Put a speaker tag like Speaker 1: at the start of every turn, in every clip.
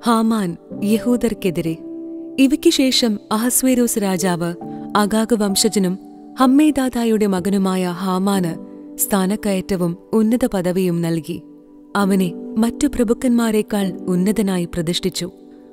Speaker 1: Haman യഹൂദർക്കെതിരെ ഇവയ്ക്ക് ശേഷം അഹസ്വേരോസ് രാജാവ് അഗാഗ് വംശജനും ഹമ്മേദാദായുടെ മകനുമായ ഹാമാന് സ്ഥാനക്കയറ്റവും ഉന്നത പദവിയും നൽകി അവനെ മറ്റു പ്രഭുക്കന്മാരെക്കാൾ ഉന്നതനായി പ്രതിഷ്ഠിച്ചു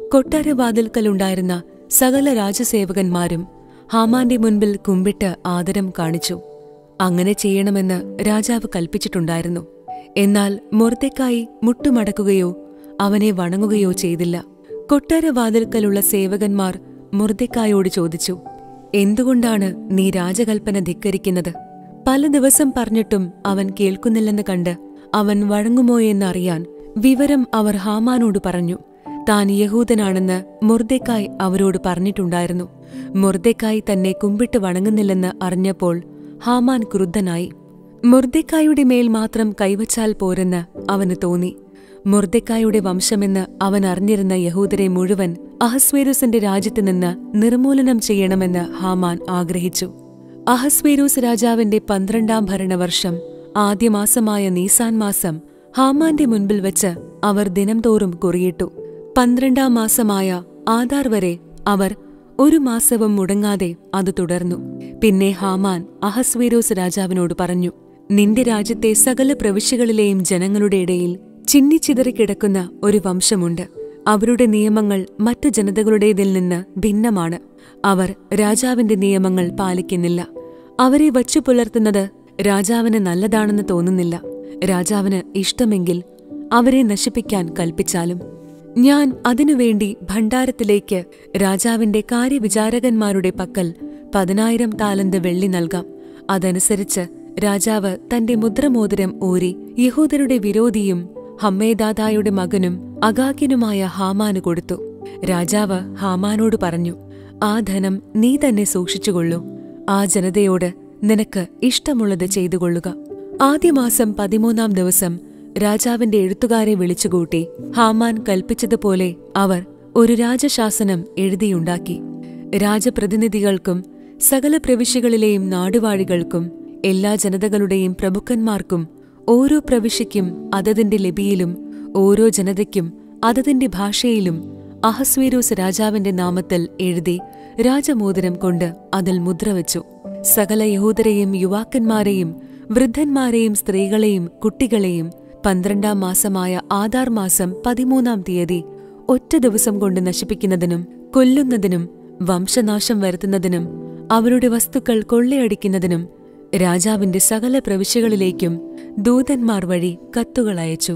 Speaker 1: കൊട്ടാരവാതിൽക്കലുണ്ടായിരുന്ന സകല രാജസേവകന്മാരും ഹാമാന്റെ മുൻപിൽ കുമ്പിട്ട് ആദരം കാണിച്ചു അങ്ങനെ ചെയ്യണമെന്ന് രാജാവ് കൽപ്പിച്ചിട്ടുണ്ടായിരുന്നു എന്നാൽ മൊർദെക്കായി മുട്ടുമടക്കുകയോ അവനെ വണങ്ങുകയോ ചെയ്തില്ല കൊട്ടാരവാതിൽക്കലുള്ള സേവകന്മാർ മുർദെക്കായോട് ചോദിച്ചു എന്തുകൊണ്ടാണ് നീ രാജകൽപ്പന ധിക്കരിക്കുന്നത് പല ദിവസം പറഞ്ഞിട്ടും അവൻ കേൾക്കുന്നില്ലെന്ന് കണ്ട് അവൻ വഴങ്ങുമോയെന്നറിയാൻ വിവരം അവർ ഹാമാനോട് പറഞ്ഞു താൻ യഹൂദനാണെന്ന് മുർദെക്കായ് അവരോട് പറഞ്ഞിട്ടുണ്ടായിരുന്നു മുർദെക്കായ് തന്നെ കുമ്പിട്ട് വണങ്ങുന്നില്ലെന്ന് അറിഞ്ഞപ്പോൾ ഹാമാൻ ക്രുദ്ധനായി മുർദെക്കായുടെ മേൽ മാത്രം കൈവച്ചാൽ പോരെന്ന് അവന് തോന്നി മുർദെക്കായുടെ വംശമെന്ന് അവൻ അറിഞ്ഞിരുന്ന യഹൂദരെ മുഴുവൻ അഹസ്വേരുസിന്റെ രാജ്യത്ത് നിന്ന് നിർമൂലനം ചെയ്യണമെന്ന് ഹാമാൻ ആഗ്രഹിച്ചു അഹസ്വേരൂസ് രാജാവിന്റെ പന്ത്രണ്ടാം ഭരണവർഷം ആദ്യമാസമായ നീസാൻ മാസം ഹാമാന്റെ മുൻപിൽ വെച്ച് അവർ ദിനംതോറും കുറിയിട്ടു പന്ത്രണ്ടാം മാസമായ ആധാർ വരെ അവർ ഒരു മാസവും മുടങ്ങാതെ അത് തുടർന്നു പിന്നെ ഹാമാൻ അഹസ്വേരോസ് രാജാവിനോട് പറഞ്ഞു നിന്റെ രാജ്യത്തെ സകല പ്രവിശ്യകളിലെയും ജനങ്ങളുടെ ഇടയിൽ ചിന്നിച്ചിതറിക്കിടക്കുന്ന ഒരു വംശമുണ്ട് അവരുടെ നിയമങ്ങൾ മറ്റു ജനതകളുടേതിൽ നിന്ന് ഭിന്നമാണ് അവർ രാജാവിന്റെ നിയമങ്ങൾ പാലിക്കുന്നില്ല അവരെ വച്ചു പുലർത്തുന്നത് രാജാവിന് നല്ലതാണെന്ന് തോന്നുന്നില്ല രാജാവിന് ഇഷ്ടമെങ്കിൽ അവരെ നശിപ്പിക്കാൻ കൽപ്പിച്ചാലും ഞാൻ അതിനുവേണ്ടി ഭണ്ഡാരത്തിലേക്ക് രാജാവിന്റെ കാര്യവിചാരകന്മാരുടെ പക്കൽ പതിനായിരം താലന്ത് വെള്ളി നൽകാം അതനുസരിച്ച് രാജാവ് തന്റെ മുദ്രമോതിരം ഊരി യഹൂദരുടെ വിരോധിയും ഹമ്മേദാദായുടെ മകനും അഗാഗ്യനുമായ ഹാമാന് കൊടുത്തു രാജാവ് ഹാമാനോട് പറഞ്ഞു ആ ധനം നീ തന്നെ സൂക്ഷിച്ചുകൊള്ളൂ ആ ജനതയോട് നിനക്ക് ഇഷ്ടമുള്ളത് ചെയ്തുകൊള്ളുക ആദ്യമാസം പതിമൂന്നാം ദിവസം രാജാവിന്റെ എഴുത്തുകാരെ വിളിച്ചുകൂട്ടി ഹാമാൻ കൽപ്പിച്ചതുപോലെ അവർ ഒരു രാജശാസനം എഴുതിയുണ്ടാക്കി രാജപ്രതിനിധികൾക്കും സകല പ്രവിശ്യകളിലെയും നാടുവാഴികൾക്കും എല്ലാ ജനതകളുടെയും പ്രഭുക്കന്മാർക്കും ഓരോ പ്രവിശ്യയ്ക്കും അതതിന്റെ ലിപിയിലും ഓരോ ജനതയ്ക്കും അതതിന്റെ ഭാഷയിലും അഹസ്വേരോസ് രാജാവിന്റെ നാമത്തിൽ എഴുതി രാജമോതിരം കൊണ്ട് അതിൽ മുദ്രവച്ചു സകല യഹൂദരെയും യുവാക്കന്മാരെയും വൃദ്ധന്മാരെയും സ്ത്രീകളെയും കുട്ടികളെയും പന്ത്രണ്ടാം മാസമായ ആധാർ മാസം പതിമൂന്നാം തീയതി ഒറ്റ ദിവസം കൊണ്ട് നശിപ്പിക്കുന്നതിനും കൊല്ലുന്നതിനും വംശനാശം വരുത്തുന്നതിനും അവരുടെ വസ്തുക്കൾ കൊള്ളയടിക്കുന്നതിനും രാജാവിന്റെ സകല പ്രവിശ്യകളിലേക്കും ദൂതന്മാർ വഴി കത്തുകൾ അയച്ചു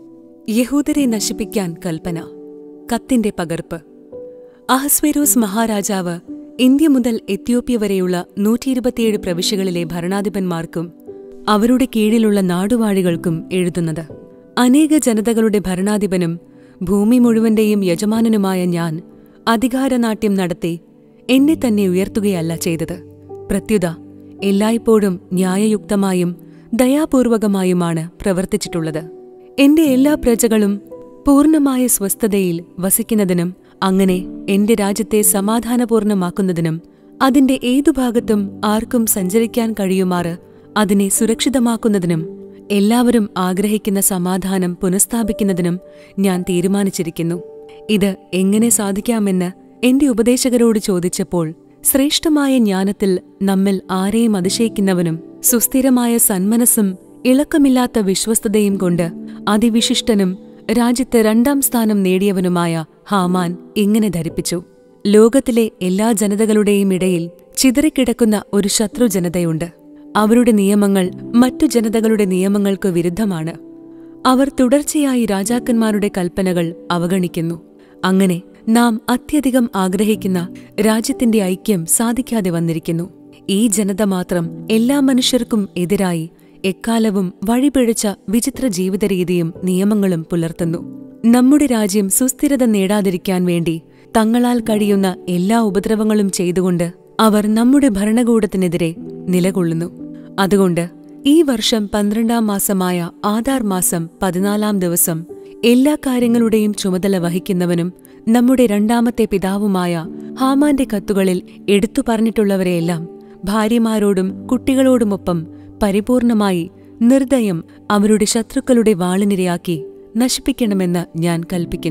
Speaker 1: യഹൂദരെ നശിപ്പിക്കാൻ കൽപ്പന കത്തിന്റെ പകർപ്പ് അഹസ്വേരോസ് മഹാരാജാവ് ഇന്ത്യ മുതൽ എത്യോപ്യ വരെയുള്ള നൂറ്റിയിരുപത്തിയേഴ് പ്രവിശ്യകളിലെ ഭരണാധിപന്മാർക്കും അവരുടെ കീഴിലുള്ള നാടുവാഴികൾക്കും എഴുതുന്നത് അനേക ജനതകളുടെ ഭരണാധിപനും ഭൂമി മുഴുവന്റെയും യജമാനനുമായ ഞാൻ അധികാരനാട്യം നടത്തി എന്നെ തന്നെ ഉയർത്തുകയല്ല ചെയ്തത് പ്രത്യുത എല്ലായ്പ്പോഴും ന്യായയുക്തമായും ദയാപൂർവകമായുമാണ് പ്രവർത്തിച്ചിട്ടുള്ളത് എന്റെ എല്ലാ പ്രജകളും പൂർണ്ണമായ സ്വസ്ഥതയിൽ വസിക്കുന്നതിനും അങ്ങനെ എന്റെ രാജ്യത്തെ സമാധാനപൂർണമാക്കുന്നതിനും അതിന്റെ ഏതു ഭാഗത്തും ആർക്കും സഞ്ചരിക്കാൻ കഴിയുമാറ് അതിനെ സുരക്ഷിതമാക്കുന്നതിനും എല്ലാവരും ആഗ്രഹിക്കുന്ന സമാധാനം പുനഃസ്ഥാപിക്കുന്നതിനും ഞാൻ തീരുമാനിച്ചിരിക്കുന്നു ഇത് എങ്ങനെ സാധിക്കാമെന്ന് എന്റെ ഉപദേശകരോട് ചോദിച്ചപ്പോൾ ശ്രേഷ്ഠമായ ജ്ഞാനത്തിൽ നമ്മിൽ ആരെയും അതിശയിക്കുന്നവനും സുസ്ഥിരമായ സന്മനസ്സും ഇളക്കമില്ലാത്ത വിശ്വസ്തതയും കൊണ്ട് അതിവിശിഷ്ടനും രാജ്യത്ത് രണ്ടാം സ്ഥാനം നേടിയവനുമായ ഹാമാൻ ഇങ്ങനെ ധരിപ്പിച്ചു ലോകത്തിലെ എല്ലാ ജനതകളുടെയും ഇടയിൽ ചിതറിക്കിടക്കുന്ന ഒരു ശത്രു ജനതയുണ്ട് അവരുടെ നിയമങ്ങൾ മറ്റു ജനതകളുടെ നിയമങ്ങൾക്ക് വിരുദ്ധമാണ് അവർ തുടർച്ചയായി രാജാക്കന്മാരുടെ കൽപ്പനകൾ അവഗണിക്കുന്നു അങ്ങനെ നാം അത്യധികം ആഗ്രഹിക്കുന്ന രാജ്യത്തിന്റെ ഐക്യം സാധിക്കാതെ വന്നിരിക്കുന്നു ഈ ജനത മാത്രം എല്ലാ മനുഷ്യർക്കും എതിരായി എക്കാലവും വഴിപിഴച്ച വിചിത്ര ജീവിതരീതിയും നിയമങ്ങളും പുലർത്തുന്നു നമ്മുടെ രാജ്യം സുസ്ഥിരത നേടാതിരിക്കാൻ വേണ്ടി തങ്ങളാൽ കഴിയുന്ന എല്ലാ ഉപദ്രവങ്ങളും ചെയ്തുകൊണ്ട് അവർ നമ്മുടെ ഭരണകൂടത്തിനെതിരെ നിലകൊള്ളുന്നു അതുകൊണ്ട് ഈ വർഷം പന്ത്രണ്ടാം മാസമായ ആധാർ മാസം പതിനാലാം ദിവസം എല്ലാ കാര്യങ്ങളുടെയും ചുമതല വഹിക്കുന്നവനും നമ്മുടെ രണ്ടാമത്തെ പിതാവുമായ ഹാമാന്റെ കത്തുകളിൽ എടുത്തു പറഞ്ഞിട്ടുള്ളവരെയെല്ലാം ഭാര്യമാരോടും കുട്ടികളോടുമൊപ്പം പരിപൂർണമായി നിർദ്ദയം അവരുടെ ശത്രുക്കളുടെ വാളിനിരയാക്കി നശിപ്പിക്കണമെന്ന് ഞാൻ കൽപ്പിക്കുന്നു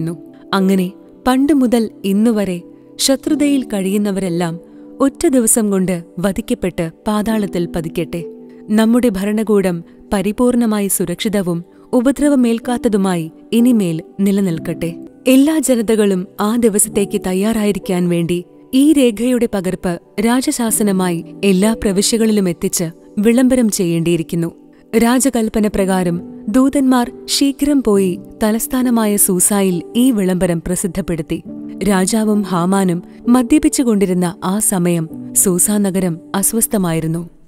Speaker 1: അങ്ങനെ പണ്ടു മുതൽ ഇന്നുവരെ ശത്രുതയിൽ കഴിയുന്നവരെല്ലാം ഒറ്റ ദിവസം കൊണ്ട് വധിക്കപ്പെട്ട് പാതാളത്തിൽ പതിക്കട്ടെ നമ്മുടെ ഭരണകൂടം പരിപൂർണമായി സുരക്ഷിതവും ഉപദ്രവമേൽക്കാത്തതുമായി ഇനിമേൽ നിലനിൽക്കട്ടെ എല്ലാ ജനതകളും ആ ദിവസത്തേക്ക് തയ്യാറായിരിക്കാൻ വേണ്ടി ഈ രേഖയുടെ പകർപ്പ് രാജശാസനമായി എല്ലാ പ്രവിശ്യകളിലും എത്തിച്ച് വിളംബരം ചെയ്യേണ്ടിയിരിക്കുന്നു രാജകൽപ്പന പ്രകാരം ദൂതന്മാർ ശീഘ്രം പോയി തലസ്ഥാനമായ സൂസായിൽ ഈ വിളംബരം പ്രസിദ്ധപ്പെടുത്തി രാജാവും ഹാമാനും മദ്യപിച്ചുകൊണ്ടിരുന്ന ആ സമയം സൂസാ നഗരം അസ്വസ്ഥമായിരുന്നു